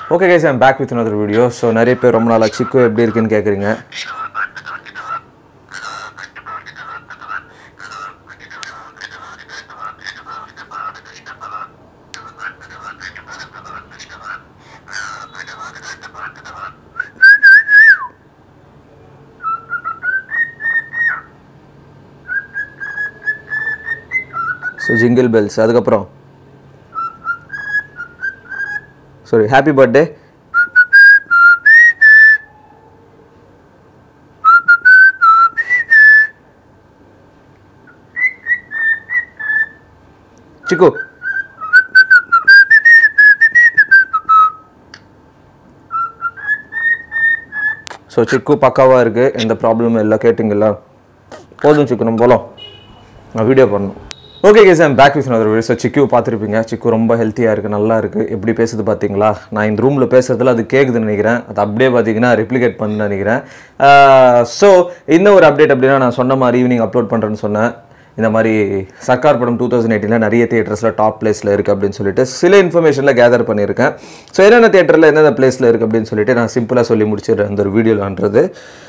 okay guys I'm back with another video so நிறைய பேர் ரொம்ப நாளாக சிக்கு எப்படி இருக்குன்னு கேட்குறீங்க ஸோ ஜிங்கிள் பெல்ஸ் அதுக்கப்புறம் sorry happy birthday Chikku so Chikku பக்காவாக இருக்குது எந்த ப்ராப்ளமும் இல்லை கேட்டிங்களா போதும் சிக்கு நம்ம போகலாம் நான் வீடியோ பண்ணணும் okay guys I'm back with another video so சிக்கு பார்த்துருப்பீங்க சிக்கு ரொம்ப ஹெல்த்தியாக இருக்குது நல்லா இருக்குது எப்படி பேசுது பார்த்தீங்களா நான் இந்த ரூமில் பேசுறதுல அது கேட்குதுன்னு நினைக்கிறேன் அது அப்படியே பார்த்தீங்கன்னா ரெப்ளிகேட் பண்ணு நினைக்கிறேன் ஸோ இன்னும் ஒரு அப்டேட் அப்படின்னா நான் சொன்ன மாதிரி ஈவினிங் அப்லோட் பண்ணுறேன்னு சொன்னேன் இந்த மாதிரி சர்க்கார் படம் டூ தௌசண்ட் எயிட்டீனில் நிறைய தியேட்டர்ஸில் டாப் பிளேஸில் இருக்குது அப்படின்னு சொல்லிட்டு சில இன்ஃபர்மேஷனில் கேதர் பண்ணியிருக்கேன் ஸோ என்னென்ன தியேட்டரில் எந்தெந்த பிளேஸில் இருக்குது அப்படின்னு சொல்லிட்டு நான் சிம்பிளாக சொல்லி முடிச்சிடுறேன் அந்த ஒரு வீடியோலான்றது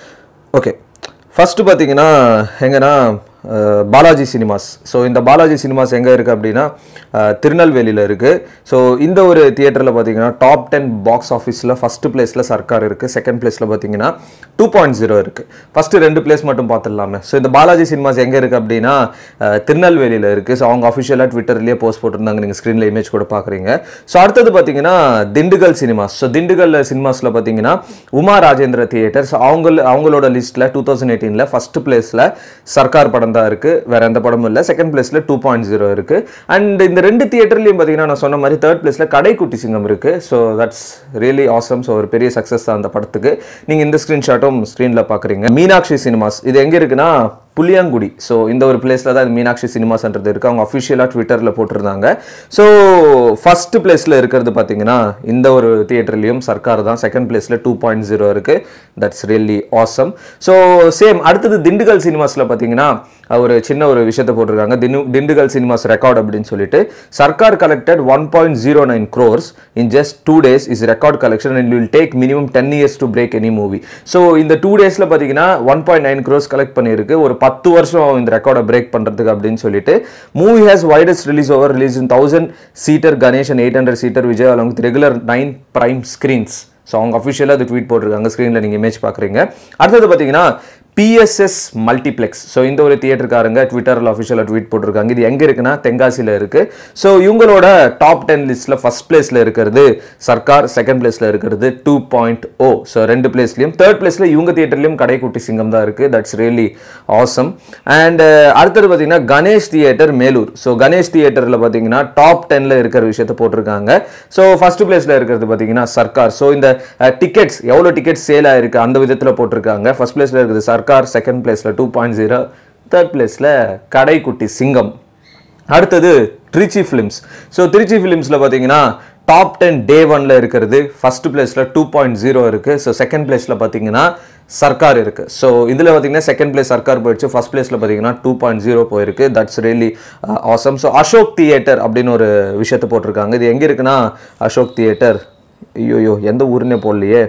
ஓகே ஃபஸ்ட்டு பார்த்தீங்கன்னா எங்கன்னா அஹ், பாலாஜி சினிமாஸ் ஸோ இந்த பாலாஜி சினிமாஸ் எங்கே இருக்குது அப்படின்னா அஹ், திருநெல்வேலியில் இருக்குது ஸோ இந்த ஒரு தியேட்டரில் பார்த்தீங்கன்னா டாப் டென் பாக்ஸ் ஆஃபீஸில் ஃபஸ்ட்டு பிளேஸில் சர்க்கார் இருக்குது செகண்ட் பிளேஸில் பார்த்தீங்கன்னா டூ பாயிண்ட் ஜீரோ இருக்குது ஃபஸ்ட்டு ரெண்டு பிளேஸ் மட்டும் பார்த்துடலாமே ஸோ இந்த பாலாஜி சினிமாஸ் எங்கே இருக்குது அப்படின்னா அஹ், திருநெல்வேலியில் இருக்குது ஸோ அவங்க அஃபிஷியலாக ட்விட்டர்லேயே போஸ்ட் போட்டிருந்தாங்க நீங்கள் ஸ்க்ரீனில் இமேஜ் கூட பார்க்குறீங்க ஸோ அடுத்தது பார்த்தீங்கன்னா திண்டுக்கல் சினிமாஸ் ஸோ திண்டுக்கல் சினிமாஸில் பார்த்தீங்கன்னா உமா ராஜேந்திர தியேட்டர்ஸ் அவங்க அவங்களோட லிஸ்ட்டில் டூ தௌசண்ட் எயிட்டீனில் ஃபஸ்ட் பிளேஸில் சர்க்கார் படம் தான் இருக்குது வேற எந்த படமும் இல்லை செகண்ட் பிளேஸில் டூ பாயிண்ட் ஜீரோ இருக்குது அண்ட் இந்த ரெண்டு தியேட்டர்லையும் பார்த்தீங்கன்னா நான் சொன்ன மாதிரி தேர்ட் பிளேஸில் கடைக்குட்டி சிங்கம் இருக்குது so that's really awesome so ஒரு பெரிய சக்ஸஸ் தான் அந்த படத்துக்கு நீங்கள் இந்த ஸ்க்ரீன்ஷாட்டும் ஸ்க்ரீனில் பார்க்குறீங்க மீனாட்சி சினிமாஸ் இது எங்கே இருக்குன்னா புளியாங்குடி ஸோ இந்த ஒரு பிளேஸில் தான் மீனாட்சி சினிமாஸ்ன்றது இருக்குது அவங்க அஃபிஷியலாக ட்விட்டரில் போட்டிருந்தாங்க ஸோ ஃபர்ஸ்ட் பிளேஸில் இருக்கிறது பார்த்தீங்கன்னா இந்த ஒரு தியேட்டர்லேயும் சர்க்கார் தான் செகண்ட் பிளேஸில் டூ பாயிண்ட் ஜீரோ இருக்குது that's really awesome so same அடுத்தது திண்டுக்கல் சினிமாஸில் பார்த்தீங்கன்னா ஒரு சின்ன ஒரு விஷயத்தை போட்டிருக்காங்க திண்டு திண்டுக்கல் சினிமாஸ் ரெக்கார்ட் அப்படின்னு சொல்லிட்டு Sarkar collected one point zero nine crores in just two days is record collection and will take minimum ten years to break any movie so இந்த டூ டேஸில் பார்த்தீங்கன்னா one point nine crores collect பண்ணியிருக்கு ஒரு பத்து வருஷம் இந்த ரெக்கார்டை பிரேக் பண்ணுறதுக்கு அப்படின்னு சொல்லிட்டு movie has widest release over release in thousand seater Ganesh and eight hundred seater Vijay along with regular nine prime screens so அவங்க அஃபிஷியலாக அது ட்வீட் போட்டிருக்காங்க ஸ்க்ரீனில் நீங்கள் இமேஜ் பார்க்குறீங்க அடுத்தது பார்த்தீங்கன்னா பிஎஸ்எஸ் மல்டிப்ளெக்ஸ் ஸோ இந்த ஒரு தியேட்டருக்காரங்க ட்விட்டரில் அஃபிஷியலாக ட்வீட் போட்டிருக்காங்க இது எங்கே இருக்குன்னா தென்காசியில் இருக்குது ஸோ இவங்களோட டாப் டென் லிஸ்ட்டில் ஃபஸ்ட் பிளேஸில் இருக்கிறது சர்க்கார் செகண்ட் பிளேஸில் இருக்கிறது டூ பாயிண்ட் ஓ ஸோ ரெண்டு பிளேஸ்லையும் தேர்ட் பிளேஸில் இவங்க தியேட்டர்லையும் கடைக்குட்டி சிங்கம் தான் இருக்குது தட்ஸ் ரியலி ஆசம் அண்ட் அடுத்தது பார்த்தீங்கன்னா கணேஷ் தியேட்டர் மேலூர் ஸோ கணேஷ் தியேட்டரில் பார்த்தீங்கன்னா டாப் டென்னில் இருக்கிற விஷயத்த போட்டிருக்காங்க ஸோ ஃபர்ஸ்ட் பிளேஸில் இருக்கிறது பார்த்தீங்கன்னா சர்க்கார் ஸோ இந்த டிக்கெட்ஸ் எவ்வளோ டிக்கெட்ஸ் சேல் ஆயிருக்கு அந்த விதத்தில் போட்டிருக்காங்க ஃபர்ஸ்ட் பிளேஸில் இருக்குது சர்க்கார் செகண்ட் பிளேஸில் டூ பாயிண்ட் ஜீரோ தேர்ட் பிளேஸில் கடைக்குட்டி சிங்கம் அடுத்தது திருச்சி ஃபிலிம்ஸ் ஸோ திருச்சி ஃபிலிம்ஸில் பார்த்தீங்கன்னா டாப் டென் டே ஒன்ல இருக்கிறது ஃபர்ஸ்ட் பிளேஸில் டூ பாயிண்ட் ஜீரோ இருக்குது ஸோ செகண்ட் பிளேஸில் பார்த்தீங்கன்னா சர்க்கார் இருக்குது ஸோ இதில் பார்த்தீங்கன்னா செகண்ட் பிளேஸ் சர்க்கார் போயிடுச்சு ஃபர்ஸ்ட் பிளேஸில் பார்த்தீங்கன்னா டூ பாயிண்ட் ஜீரோ போயிருக்கு that's really awesome so Ashok theatre அப்படின்னு ஒரு விஷயத்தை போட்டிருக்காங்க இது எங்கே இருக்குன்னா அசோக் தியேட்டர் ஐயோயோ எந்த ஊருன்னே போடலையே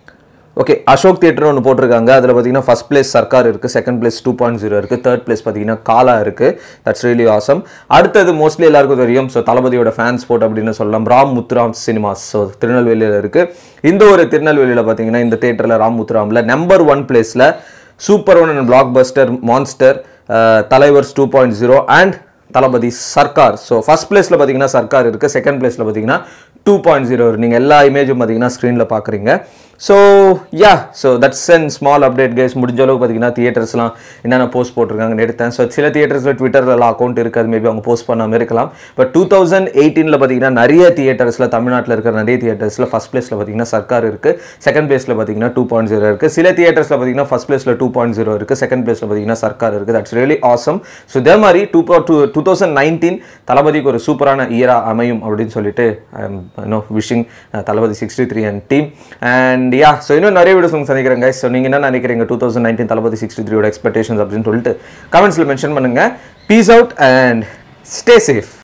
ஓகே அசோக் தியேட்டர் ஒன்று போட்டிருக்காங்க அதில் பார்த்தீங்கன்னா ஃபர்ஸ்ட் பிளேஸ் சர்க்கார் இருக்குது second place two point zero இருக்குது தேர்ட் பிளேஸ் பார்த்தீங்கன்னா காலா இருக்குது தட்ஸ் ரியலி ஆசம் அடுத்தது மோஸ்ட்லி எல்லாருக்கும் தெரியும் ஸோ தளபதியோட ஃபேன் ஸ்போர்ட் அப்படின்னு சொல்லலாம் ராம் முத்துராம் சினிமாஸ் ஸோ திருநெல்வேலியில் இருக்குது இந்த ஒரு திருநெல்வேலியில் பார்த்தீங்கன்னா இந்த தேட்டரில் ராம் முத்துராமில் நம்பர் ஒன் பிளேஸில் super one and blockbuster monster தலைவர்ஸ் two point zero and Thalapathy Sarkar so first பிளேஸில் பார்த்தீங்கன்னா சர்க்கார் இருக்குது செகண்ட் பிளேஸில் பார்த்தீங்கன்னா டூ பாயிண்ட் ஜீரோ நீங்கள் எல்லா இமேஜும் பார்த்தீங்கன்னா ஸ்க்ரீனில் பார்க்குறீங்க so yeah so that's and small update guys முடிஞ்ச அளவுக்கு பார்த்தீங்கன்னா தியேட்டர்ஸ்லாம் என்னென்ன போஸ்ட் போட்டிருக்காங்கன்னு எடுத்தேன் ஸோ சில தியேட்டர்ஸில் ட்விட்டரில் அக்கௌண்ட் இருக்காது மேபி அவங்க போஸ்ட் பண்ணாமல் இருக்கலாம் பட் டூ தௌசண்ட் எயிட்டீனில் பார்த்தீங்கன்னா நிறைய தியேட்டர்ஸில் தமிழ்நாட்டில் இருக்கிற நிறைய தியேட்டர்ஸில் ஃபஸ்ட் பிளேஸில் பார்த்தீங்கன்னா சர்க்கார் இருக்குது செகண்ட் பிளேஸில் பார்த்தீங்கன்னா டூ பாயிண்ட் ஜீரோ இருக்குது சில தியேட்டர்ஸில் பார்த்தீங்கன்னா ஃபஸ்ட் பிளேஸில் டூ பாயிண்ட் ஜீரோ இருக்குது செகண்ட் பிளேஸில் பார்த்தீங்கன்னா சர்க்கார் இருக்குது தட்ஸ் ரியலி ஆசம் ஸோ இதே மாதிரி two two two thousand nineteen தளபதிக்கு ஒரு சூப்பரான இயரா அமையும் அப்படின்னு சொல்லிட்டு no wishing Thalapathy sixty three and team and yeah so இன்னும் நிறைய வீடியோஸ் உங்களுக்கு சந்திக்கிறேன் guys ஸோ நீங்கள் என்ன நினைக்கிறீங்க two thousand nineteen Thalapathy sixty த்ரீயோட எக்ஸ்பெக்டேஷன்ஸ் அப்படின்னு சொல்லிட்டு கமெண்ட்ஸில் மென்ஷன் பண்ணுங்கள் peace out and stay safe